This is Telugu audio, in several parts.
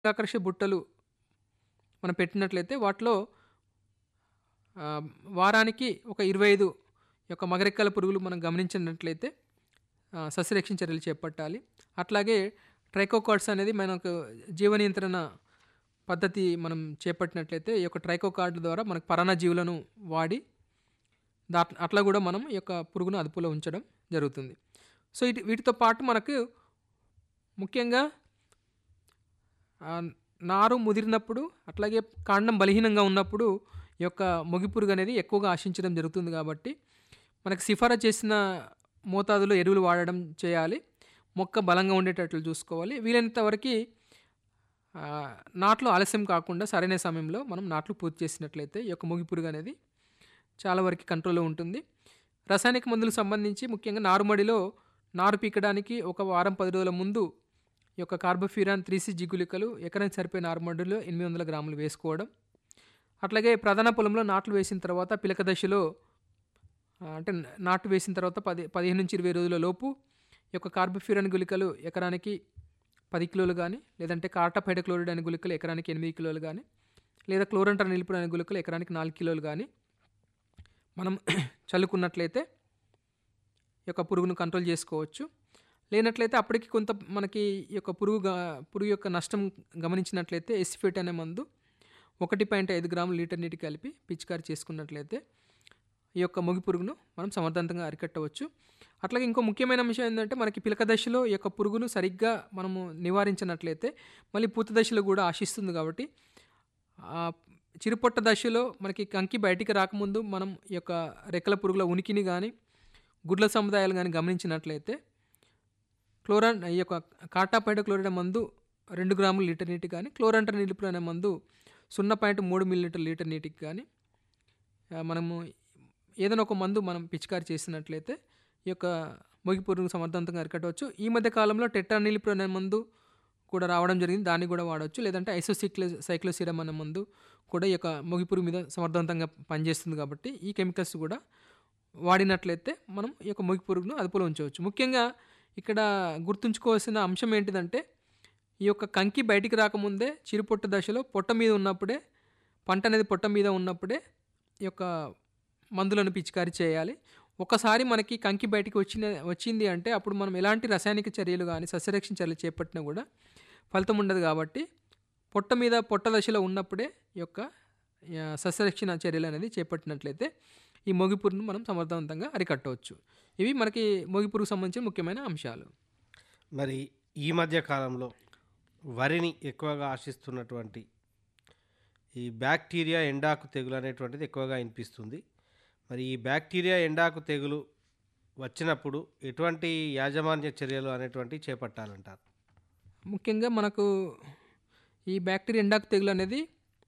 ఆకర్ష బుట్టలు మనం పెట్టినట్లయితే వాటిలో ఆ, వారానికి ఒక ఇరవై ఐదు యొక్క మగరెక్కల పురుగులు మనం గమనించినట్లయితే ఆ, సస్యరక్షణ చర్యలు చేపట్టాలి అట్లాగే ట్రైకోకార్డ్స్ అనేది మనకు జీవ నియంత్రణ పద్ధతి మనం చేపట్టినట్లయితే ఈ యొక్క ట్రైకోకార్డ్ ద్వారా మనకు పరాన్నజీవులను వాడి దా అట్లా కూడా మనం ఈ యొక్క పురుగును అదుపులో ఉంచడం జరుగుతుంది సో ఇటు వీటితో పాటు మనకు ముఖ్యంగా ఆ, నారు ముదిరినప్పుడు అట్లాగే కాండం బలహీనంగా ఉన్నప్పుడు ఈ యొక్క మొగి పురుగు అనేది ఎక్కువగా ఆశించడం జరుగుతుంది కాబట్టి మనకు సిఫారా చేసిన మోతాదులో ఎరువులు వాడడం చేయాలి మొక్క బలంగా ఉండేటట్లు చూసుకోవాలి వీలైనంత వరకు ఆ, నాట్లు ఆలస్యం కాకుండా సరైన సమయంలో మనం నాట్లు పూర్తి చేసినట్లయితే ఈ యొక్క మొగి పురుగు అనేది చాలా వరకు కంట్రోల్లో ఉంటుంది రసాయనిక మందులకు సంబంధించి ముఖ్యంగా నారుమడిలో నారు పీకడానికి ఒక వారం పది రోజుల ముందు ఈ యొక్క కార్బోఫ్యూరాన్ త్రీ సి జిగులికలు ఎకరానికి సరిపోయిన నారుమడిలో ఎనిమిది వందల గ్రాములు వేసుకోవడం అట్లాగే ప్రధాన పొలంలో నాట్లు వేసిన తర్వాత పిలక దశలో ఆ, అంటే నాటు వేసిన తర్వాత పది పదిహేను నుంచి ఇరవై రోజుల లోపు ఈ యొక్క కార్బోఫ్యూరాన్ గుళికలు ఎకరానికి పది కిలోలు కానీ లేదంటే కార్టాపైడక్లోరిడ్ అనే గుళికలు ఎకరానికి ఎనిమిది కిలోలు కానీ లేదా క్లోరంటర్ నిలుపుడు అనే గుళికలు ఎకరానికి నాలుగు కిలోలు కానీ మనం చల్లుకున్నట్లయితే ఈ యొక్క పురుగును కంట్రోల్ చేసుకోవచ్చు లేనట్లయితే అప్పటికి కొంత మనకి ఈ యొక్క పురుగు గా- పురుగు యొక్క నష్టం గమనించినట్లయితే ఎస్ఫిట్ అనే మందు ఒకటి పాయింట్ ఐదు గ్రాములు లీటర్ నీటి కలిపి పిచికారి చేసుకున్నట్లయితే ఈ యొక్క మొగి పురుగును మనం సమర్థవంతంగా అరికట్టవచ్చు అట్లాగే ఇంకో ముఖ్యమైన అంశం ఏంటంటే మనకి పిలక దశలో ఈ యొక్క పురుగును సరిగ్గా మనము నివారించినట్లయితే మళ్ళీ పూత దశలో కూడా ఆశిస్తుంది కాబట్టి ఆ చిరుపొట్ట దశలో మనకి కంకి బయటికి రాకముందు మనం ఈ యొక్క రెక్కల పురుగుల ఉనికిని కానీ గుడ్ల సముదాయాలు కానీ గమనించినట్లయితే క్లోరాన్ ఈ యొక్క కాటాపైడ క్లోరైడ్ మందు రెండు గ్రాములు లీటర్ నీటికి కానీ క్లోరంటర్ నిలుపు అనే మందు సున్నా పాయింట్ మూడు మిల్లీలీటర్ లీటర్ నీటికి కానీ ఆ, మనము ఏదైనా ఒక మందు మనం పిచికారి చేసినట్లయితే ఈ యొక్క మొగి పురుగును సమర్థవంతంగా అరికట్టవచ్చు ఈ మధ్య కాలంలో టెట్రానిలిప్రో అనే మందు కూడా రావడం జరిగింది దాన్ని కూడా వాడవచ్చు లేదంటే ఐసోసిక్లో సైక్లోసిరమ్ అనే మందు కూడా ఈ యొక్క మొగి పురుగు మీద సమర్థవంతంగా పనిచేస్తుంది కాబట్టి ఈ కెమికల్స్ కూడా వాడినట్లయితే మనం ఈ యొక్క మొగి పురుగును అదుపులో ఉంచవచ్చు ముఖ్యంగా ఇక్కడ గుర్తుంచుకోవాల్సిన అంశం ఏంటిదంటే ఈ యొక్క కంకి బయటికి రాకముందే చిరుపొట్ట దశలో పొట్ట మీద ఉన్నప్పుడే పంట అనేది పొట్ట మీద ఉన్నప్పుడే ఈ యొక్క మందులను పిచికారీ చేయాలి ఒకసారి మనకి కంకి బయటికి వచ్చిన వచ్చింది అంటే అప్పుడు మనం ఎలాంటి రసాయనిక చర్యలు కానీ సస్యరక్షణ చర్యలు చేపట్టినా కూడా ఫలితం ఉండదు కాబట్టి పొట్ట మీద పొట్ట దశలో ఉన్నప్పుడే ఈ యొక్క ఆ, సస్యరక్షణ చర్యలు అనేది చేపట్టినట్లయితే ఈ మొగిపురుగును మనం సమర్థవంతంగా అరికట్టవచ్చు ఇవి మనకి మొగిపురుగు సంబంధించిన ముఖ్యమైన అంశాలు మరి ఈ మధ్య కాలంలో వరిని ఎక్కువగా ఆశిస్తున్నటువంటి ఈ బ్యాక్టీరియా ఎండాకు తెగులు అనేటువంటిది ఎక్కువగా వినిపిస్తుంది మరి ఈ బ్యాక్టీరియా ఎండాకు తెగులు వచ్చినప్పుడు ఎటువంటి యాజమాన్య చర్యలు అనేటువంటివి చేపట్టాలంటారు ముఖ్యంగా మనకు ఈ బ్యాక్టీరియా ఎండాకు తెగులు అనేది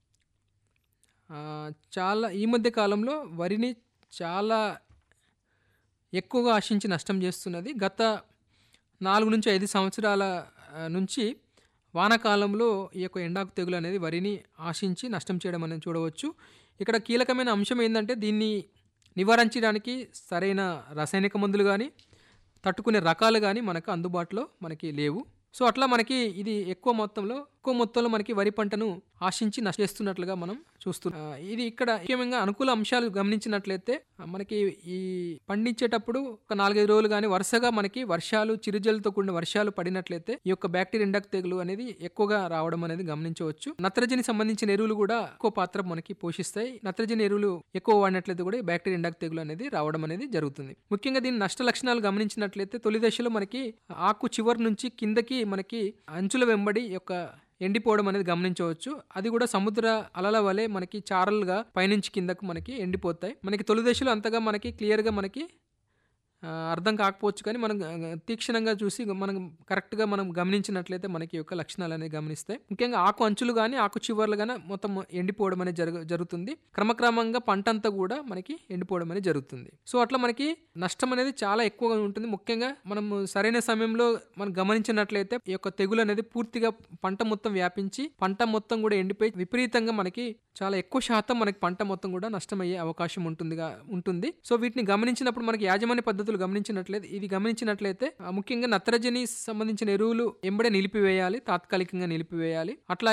ఆ, చాలా ఈ మధ్య కాలంలో వరిని చాలా ఎక్కువగా ఆశించి నష్టం చేస్తున్నది గత నాలుగు నుంచి ఐదు సంవత్సరాల ఆ, నుంచి వానాకాలంలో ఈ యొక్క ఎండాకు తెగులు అనేది వరిని ఆశించి నష్టం చేయడం అనేది చూడవచ్చు ఇక్కడ కీలకమైన అంశం ఏంటంటే దీన్ని నివారించడానికి సరైన రసాయనిక మందులు కానీ తట్టుకునే రకాలు కానీ మనకు అందుబాటులో మనకి లేవు సో అట్లా మనకి ఇది ఎక్కువ మొత్తంలో ఎక్కువ మొత్తంలో మనకి వరి పంటను ఆశించి నష్టేస్తున్నట్లుగా మనం చూస్తున్నాం ఆ, ఇది ఇక్కడ ముఖ్యంగా అనుకూల అంశాలు గమనించినట్లయితే ఆ, మనకి ఈ పండించేటప్పుడు ఒక నాలుగైదు రోజులు కానీ వరుసగా మనకి వర్షాలు చిరుజలతో కూడిన వర్షాలు పడినట్లయితే ఈ యొక్క బ్యాక్టీరియా ఎండక్ తెగులు అనేది ఎక్కువగా రావడం అనేది గమనించవచ్చు నత్రజని సంబంధించిన ఎరువులు కూడా ఎక్కువ పాత్ర మనకి పోషిస్తాయి నత్రజని ఎరువులు ఎక్కువ వాడినట్లయితే కూడా ఈ బ్యాక్టీరియా ఎండక్ తెగులు అనేది రావడం అనేది జరుగుతుంది ముఖ్యంగా దీని నష్ట లక్షణాలు గమనించినట్లయితే తొలి దశలో మనకి ఆకు చివరి నుంచి కిందకి మనకి అంచుల వెంబడి ఈ యొక్క ఎండిపోవడం అనేది గమనించవచ్చు అది కూడా సముద్ర అలల వలె మనకి చారలుగా పైనుంచి కిందకు మనకి ఎండిపోతాయి మనకి తొలి దశలో అంతగా మనకి క్లియర్గా మనకి ఆ, అర్థం కాకపోవచ్చు కానీ మనం ఆ, తీక్షణంగా చూసి మనం కరెక్ట్గా మనం గమనించినట్లయితే మనకి ఈ యొక్క లక్షణాలు అనేవి గమనిస్తాయి ముఖ్యంగా ఆకు అంచులు కానీ ఆకు చివర్లు కానీ మొత్తం ఎండిపోవడం అనేది జరుగు జరుగుతుంది క్రమక్రమంగా పంట అంతా కూడా మనకి ఎండిపోవడం అనేది జరుగుతుంది సో అట్లా మనకి నష్టం అనేది చాలా ఎక్కువగా ఉంటుంది ముఖ్యంగా మనం సరైన సమయంలో మనం గమనించినట్లయితే ఈ యొక్క తెగులు అనేది పూర్తిగా పంట మొత్తం వ్యాపించి పంట మొత్తం కూడా ఎండిపోయి విపరీతంగా మనకి చాలా ఎక్కువ శాతం మనకి పంట మొత్తం కూడా నష్టమయ్యే అవకాశం ఉంటుందిగా ఉంటుంది సో వీటిని గమనించినప్పుడు మనకి యాజమాన్య పద్ధతులు రైతులు గమనించినట్లయితే ఇది గమనించినట్లయితే ఆ, ముఖ్యంగా నత్రజని సంబంధించిన ఎరువులు ఎంబడే నిలిపివేయాలి తాత్కాలికంగా నిలిపివేయాలి అట్లా